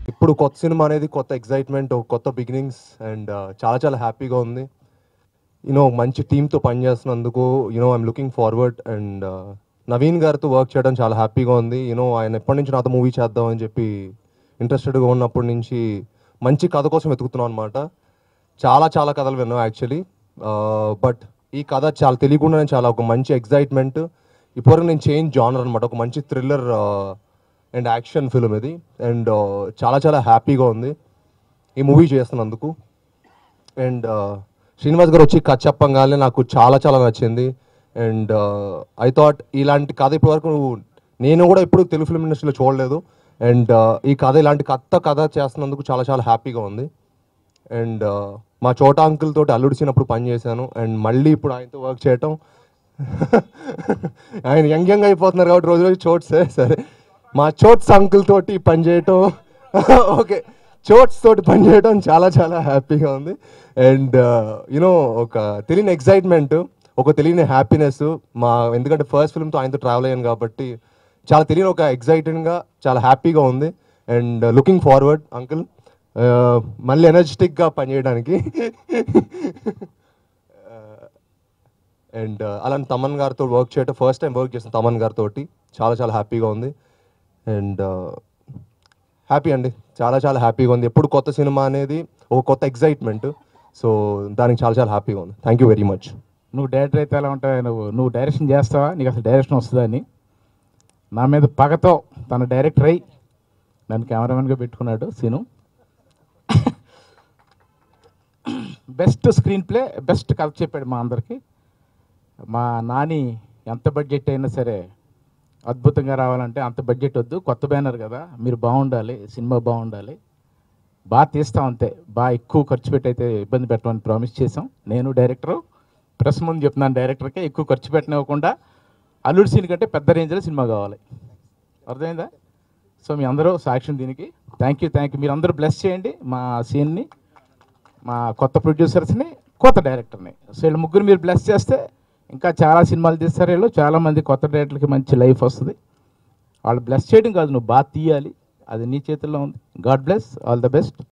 ఇప్పుడు కొత్త సినిమా అనేది కొత్త ఎక్సైట్మెంట్ కొత్త బిగినింగ్స్ అండ్ చాలా చాలా హ్యాపీగా ఉంది యూనో మంచి టీంతో పనిచేస్తున్నందుకు you know I'm looking forward and Naveen గారితో వర్క్ చేయడం చాలా హ్యాపీగా ఉంది యూనో ఆయన ఎప్పటి నుంచి నాతో మూవీ చేద్దాం అని చెప్పి ఇంట్రెస్టెడ్గా ఉన్నప్పటి నుంచి మంచి కథ కోసం వెతుకుతున్నాం అనమాట చాలా చాలా కథలు విన్నాం యాక్చువల్లీ బట్ ఈ కథ చాలా తెలియకుండానే చాలా ఒక మంచి ఎక్సైట్మెంట్ ఇప్పటివరకు నేను చేంజ్ జానర్ అనమాట ఒక మంచి థ్రిల్లర్ అండ్ యాక్షన్ ఫిల్మ్ ఇది అండ్ చాలా చాలా హ్యాపీగా ఉంది ఈ మూవీ చేస్తున్నందుకు అండ్ శ్రీనివాస్ గారు వచ్చి కథ చెప్పంగానే నాకు చాలా చాలా నచ్చింది అండ్ ఐ థాట్ ఇలాంటి కథ ఇప్పటివరకు నేను కూడా ఎప్పుడు తెలుగు ఫిల్మ్ ఇండస్ట్రీలో చూడలేదు అండ్ ఈ కథ ఇలాంటి కొత్త కథ చేస్తున్నందుకు చాలా చాలా హ్యాపీగా ఉంది అండ్ మా చోట అంకుల్ తోటి అల్లుడు చిన్నప్పుడు పని చేశాను అండ్ మళ్ళీ ఇప్పుడు ఆయనతో వర్క్ చేయటం ఆయన యంగ్ యంగ్ అయిపోతున్నారు కాబట్టి రోజు రోజు చోట్స్ సరే మా చోట్స్ అంకుల్ తోటి పని చేయటం ఓకే చోట్స్ తోటి పని చేయడం చాలా చాలా హ్యాపీగా ఉంది అండ్ యూనో ఒక తెలియని ఎక్సైట్మెంట్ ఒక తెలియని హ్యాపీనెస్ మా ఎందుకంటే ఫస్ట్ ఫిల్మ్తో ఆయనతో ట్రావెల్ అయ్యాను కాబట్టి చాలా తెలియని ఒక ఎక్సైటింగ్గా చాలా హ్యాపీగా ఉంది అండ్ లుకింగ్ ఫార్వర్డ్ అంకుల్ మళ్ళీ ఎనర్జెటిక్గా పనిచేయడానికి అండ్ అలాంటి తమన్ గారితో వర్క్ చేయటం ఫస్ట్ టైం వర్క్ చేసిన తమన్ గారితో చాలా చాలా హ్యాపీగా ఉంది అండ్ హ్యాపీ అండి చాలా చాలా హ్యాపీగా ఉంది ఎప్పుడు కొత్త సినిమా అనేది ఒక కొత్త ఎక్సైట్మెంట్ సో దానికి చాలా చాలా హ్యాపీగా ఉంది థ్యాంక్ యూ వెరీ మచ్ నువ్వు డైరెక్టర్ అయితే ఎలా ఉంటావు నువ్వు నువ్వు డైరెక్షన్ చేస్తావా నీకు అసలు డైరెక్షన్ వస్తుందా అని నా మీద పగతో తన డైరెక్టర్ అయి నన్ను కెమెరామెన్గా పెట్టుకున్నాడు scene best screenplay best కథ చెప్పాడు మా అందరికి మా నాని ఎంత బడ్జెట్ అయినా సరే అద్భుతంగా రావాలంటే అంత బడ్జెట్ వద్దు కొత్త బ్యానర్ కదా మీరు బాగుండాలి సినిమా బాగుండాలి బాగా తీస్తాం అంతే బాగా ఎక్కువ ఖర్చు పెట్టి అయితే ఇబ్బంది పెట్టమని ప్రామిస్ చేసాం నేను డైరెక్టరు ప్రెస్ ముందు చెప్తున్నాను డైరెక్టర్కి ఎక్కువ ఖర్చు పెట్టనివ్వకుండా అల్లుడి సీన్ కంటే పెద్ద రేంజ్లో సినిమా కావాలి అర్థమైందా సో మీ అందరూ సాక్ష్యం దీనికి థ్యాంక్ యూ థ్యాంక్ యూ మీరు అందరూ బ్లెస్ చేయండి మా సీన్ని మా కొత్త ప్రొడ్యూసర్స్ని కొత్త డైరెక్టర్ని సో వీళ్ళు ముగ్గురు మీరు బ్లెస్ చేస్తే ఇంకా చాలా సినిమాలు తీస్తారు వీళ్ళు చాలామంది కొత్త డైరెక్టర్కి మంచి లైఫ్ వస్తుంది వాళ్ళు బ్లెస్ చేయడం కాదు నువ్వు బాగా తీయాలి అది నీ చేతుల్లో ఉంది God bless all the best